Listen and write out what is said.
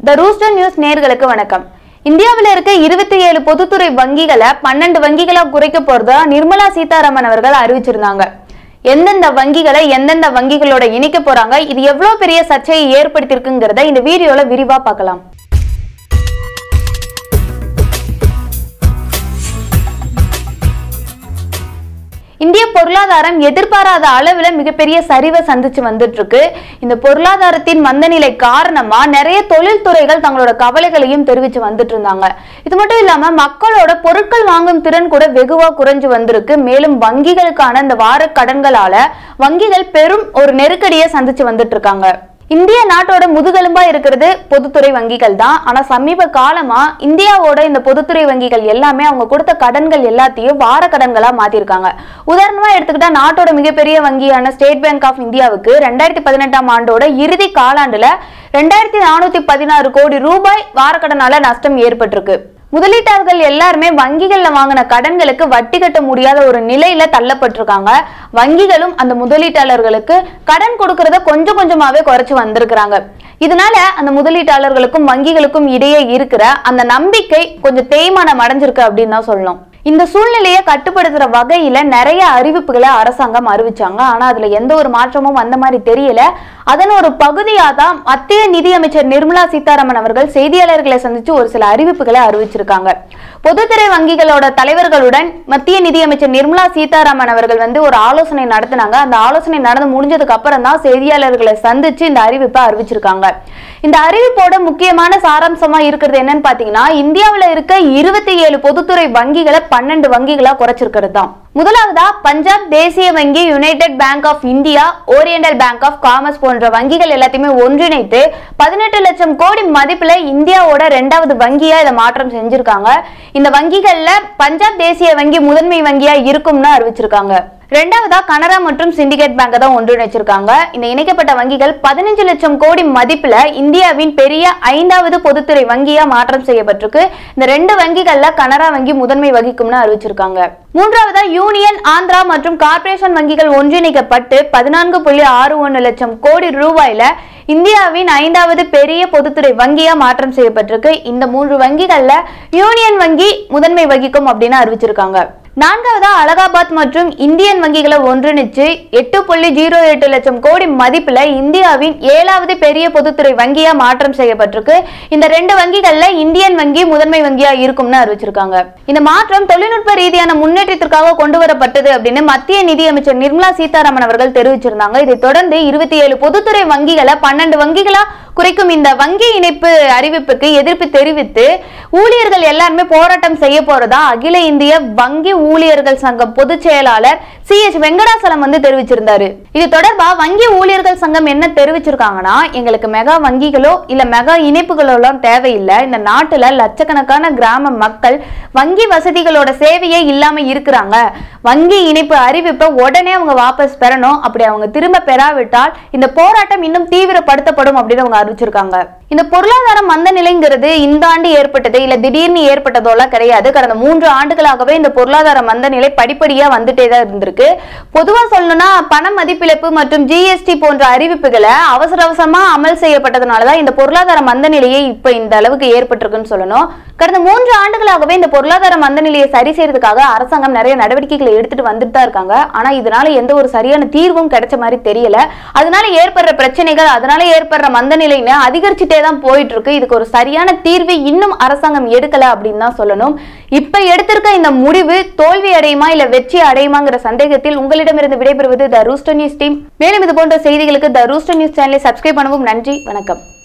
த Rooster news நேர்களுக்கு வணக்கம் இந்தியாவில் இருக்க இருபத்தி ஏழு பொதுத்துறை வங்கிகளை பன்னெண்டு வங்கிகளா குறைக்க போறதா நிர்மலா சீதாராமன் அவர்கள் அறிவிச்சிருந்தாங்க எந்தெந்த வங்கிகளை எந்தெந்த வங்கிகளோட இணைக்க போறாங்க இது எவ்வளவு பெரிய சர்ச்சையை ஏற்படுத்தியிருக்குங்கிறத இந்த வீடியோல விரிவா பார்க்கலாம் இந்திய பொருளாதாரம் எதிர்பாராத அளவுல மிகப்பெரிய சரிவை சந்திச்சு வந்துட்டு இருக்கு இந்த பொருளாதாரத்தின் மந்தநிலை காரணமா நிறைய தொழில்துறைகள் தங்களோட கவலைகளையும் தெரிவிச்சு வந்துட்டு இருந்தாங்க இது மட்டும் இல்லாம மக்களோட பொருட்கள் வாங்கும் திறன் கூட வெகுவா குறைஞ்சு வந்திருக்கு மேலும் வங்கிகளுக்கான இந்த வார கடன்களால வங்கிகள் பெரும் ஒரு நெருக்கடியை சந்திச்சு வந்துட்டு இருக்காங்க இந்திய நாட்டோட முதுகெலும்பா இருக்கிறது பொதுத்துறை வங்கிகள் தான் ஆனா சமீப காலமா இந்தியாவோட இந்த பொதுத்துறை வங்கிகள் எல்லாமே அவங்க கொடுத்த கடன்கள் எல்லாத்தையும் வார கடன்களா மாத்திருக்காங்க உதாரணமா எடுத்துக்கிட்டா நாட்டோட மிகப்பெரிய வங்கியான ஸ்டேட் பேங்க் ஆஃப் இந்தியாவுக்கு ரெண்டாயிரத்தி பதினெட்டாம் ஆண்டோட இறுதி காலாண்டுல ரெண்டாயிரத்தி நானூத்தி பதினாறு கோடி ரூபாய் வாரக்கடனால நஷ்டம் ஏற்பட்டிருக்கு முதலீட்டாளர்கள் எல்லாருமே வங்கிகள்ல வாங்கின கடன்களுக்கு வட்டி கட்ட முடியாத ஒரு நிலையில தள்ளப்பட்டிருக்காங்க வங்கிகளும் அந்த முதலீட்டாளர்களுக்கு கடன் கொடுக்கறத கொஞ்சம் கொஞ்சமாவே குறைச்சு வந்திருக்கிறாங்க இதனால அந்த முதலீட்டாளர்களுக்கும் வங்கிகளுக்கும் இடையே இருக்கிற அந்த நம்பிக்கை கொஞ்சம் தேய்மானம் அடைஞ்சிருக்கு அப்படின்னு தான் சொல்லணும் இந்த சூழ்நிலையை கட்டுப்படுத்துற வகையில நிறைய அறிவிப்புகளை அரசாங்கம் அறிவிச்சாங்க ஆனா அதுல எந்த ஒரு மாற்றமும் வந்த மாதிரி தெரியல அதன் ஒரு பகுதியா தான் மத்திய நிதியமைச்சர் நிர்மலா சீதாராமன் அவர்கள் செய்தியாளர்களை சந்திச்சு ஒரு சில அறிவிப்புகளை அறிவிச்சிருக்காங்க பொதுத்துறை வங்கிகளோட தலைவர்களுடன் மத்திய நிதியமைச்சர் நிர்மலா சீதாராமன் அவர்கள் வந்து ஒரு ஆலோசனை நடத்தினாங்க அந்த ஆலோசனை நடந்து முடிஞ்சதுக்கு அப்புறம் தான் செய்தியாளர்களை சந்திச்சு இந்த அறிவிப்பை அறிவிச்சிருக்காங்க இந்த அறிவிப்போட முக்கியமான சாராம்சமா இருக்கிறது என்னன்னு பாத்தீங்கன்னா இந்தியாவுல இருக்க இருபத்தி ஏழு பொதுத்துறை வங்கிகளை பன்னெண்டு வங்கிகளா குறைச்சிருக்கிறது தான் முதலாவதா பஞ்சாப் தேசிய வங்கி United Bank of India Oriental Bank of Commerce போன்ற வங்கிகள் எல்லாத்தையுமே ஒன்றிணைத்து பதினெட்டு லட்சம் கோடி மதிப்புல இந்தியாவோட ரெண்டாவது வங்கியா இதை மாற்றம் செஞ்சிருக்காங்க இந்த வங்கிகள்ல பஞ்சாப் தேசிய வங்கி முதன்மை வங்கியா இருக்கும்னு அறிவிச்சிருக்காங்க ரெண்டாவதா கனரா மற்றும் சிண்டிகேட் பேங்கை தான் ஒன்றிணைச்சிருக்காங்க இந்த இணைக்கப்பட்ட வங்கிகள் பதினஞ்சு லட்சம் கோடி மதிப்புல இந்தியாவின் பெரிய ஐந்தாவது பொதுத்துறை வங்கியா மாற்றம் செய்யப்பட்டிருக்கு இந்த ரெண்டு வங்கிகள்ல கனரா வங்கி முதன்மை வகிக்கும்னு அறிவிச்சிருக்காங்க மூன்றாவதா யூனியன் ஆந்திரா மற்றும் கார்ப்பரேஷன் வங்கிகள் ஒன்றிணைக்கப்பட்டு பதினான்கு புள்ளி ஆறு ஒன்று லட்சம் கோடி ரூபாயில இந்தியாவின் ஐந்தாவது பெரிய பொதுத்துறை வங்கியா மாற்றம் செய்யப்பட்டிருக்கு இந்த மூன்று வங்கிகள்ல யூனியன் வங்கி முதன்மை வகிக்கும் அப்படின்னு அறிவிச்சிருக்காங்க நான்காவதா அலகாபாத் மற்றும் இந்தியன் வங்கிகளை ஒன்றிணைச்சு எட்டு புள்ளி ஜீரோ எட்டு லட்சம் கோடி மதிப்புல இந்தியாவின் ஏழாவது பெரிய பொதுத்துறை வங்கியா மாற்றம் செய்யப்பட்டிருக்கு இந்த ரெண்டு வங்கிகள்ல இந்தியன் வங்கி முதன்மை வங்கியா இருக்கும்னு அறிவிச்சிருக்காங்க இந்த மாற்றம் தொழில்நுட்ப ரீதியான முன்னேற்றத்திற்காக கொண்டு வரப்பட்டது அப்படின்னு மத்திய நிதியமைச்சர் நிர்மலா சீதாராமன் அவர்கள் தெரிவிச்சிருந்தாங்க இதை தொடர்ந்து இருபத்தி ஏழு பொதுத்துறை வங்கிகளை பன்னெண்டு வங்கிகளா குறைக்கும் இந்த வங்கி இணைப்பு அறிவிப்புக்கு எதிர்ப்பு தெரிவித்து ஊழியர்கள் எல்லாருமே போராட்டம் செய்ய போறதா அகில இந்திய வங்கி ஊழியர்கள் சங்கம் பொதுச் செயலாளர் சி எச் வெங்கடாசலம் வந்து தெரிவிச்சிருந்தாரு இது தொடர்பா வங்கி ஊழியர்கள் சங்கம் என்ன தெரிவிச்சிருக்காங்கன்னா எங்களுக்கு மெகா வங்கிகளோ இல்ல மெகா இணைப்புகளோ எல்லாம் தேவையில்லை இந்த நாட்டுல லட்சக்கணக்கான கிராம மக்கள் வங்கி வசதிகளோட சேவையே இல்லாம இருக்கிறாங்க வங்கி இணைப்பு அறிவிப்பை உடனே அவங்க வாபஸ் பெறணும் அப்படி அவங்க திரும்ப பெறாவிட்டால் இந்த போராட்டம் இன்னும் தீவிரப்படுத்தப்படும் அப்படின்னு அவங்க அறிவிச்சிருக்காங்க இந்த பொருளாதார மந்த நிலைங்கிறது இந்த ஆண்டு ஏற்பட்டது இல்ல திடீர்னு ஏற்பட்டதோலாம் கிடையாது கடந்த மூன்று ஆண்டுகளாகவே இந்த பொருளாதார மந்த நிலை படிப்படியா வந்துட்டே தான் இருந்திருக்கு பொதுவா சொல்லணும்னா பண மதிப்பிழப்பு மற்றும் ஜிஎஸ்டி போன்ற அறிவிப்புகளை அவசர அவசரமா அமல் செய்யப்பட்டதுனாலதான் இந்த பொருளாதார மந்த நிலையை இப்ப இந்த அளவுக்கு ஏற்பட்டிருக்குன்னு சொல்லணும் கடந்த மூன்று ஆண்டுகளாகவே இந்த பொருளாதார மந்த நிலையை சரி செய்யறதுக்காக அரசாங்கம் நிறைய நடவடிக்கைகளை எடுத்துட்டு வந்துட்டு தான் இருக்காங்க ஆனா இதனால எந்த ஒரு சரியான தீர்வும் கிடைச்ச மாதிரி தெரியல அதனால ஏற்படுற பிரச்சனைகள் அதனால ஏற்படுற மந்த நிலைன்னு அதிகரிச்சுட்டே தான் போயிட்டு இருக்கு இதுக்கு ஒரு சரியான தீர்வு இன்னும் அரசாங்கம் எடுக்கல அப்படின்னு தான் சொல்லணும் இப்ப எடுத்திருக்க இந்த முடிவு தோல்வி அடையுமா இல்ல வெற்றி அடையுமாங்கிற சந்தேகத்தில் உங்களிடமிருந்து விடைபெறுவது த ரூஸ்டர் நியூஸ் டீம் மேலும் இது போன்ற செய்திகளுக்கு த ரூஸ்டர் நியூஸ் சேனலை சப்ஸ்கிரைப் பண்ணவும் நன்றி வணக்கம்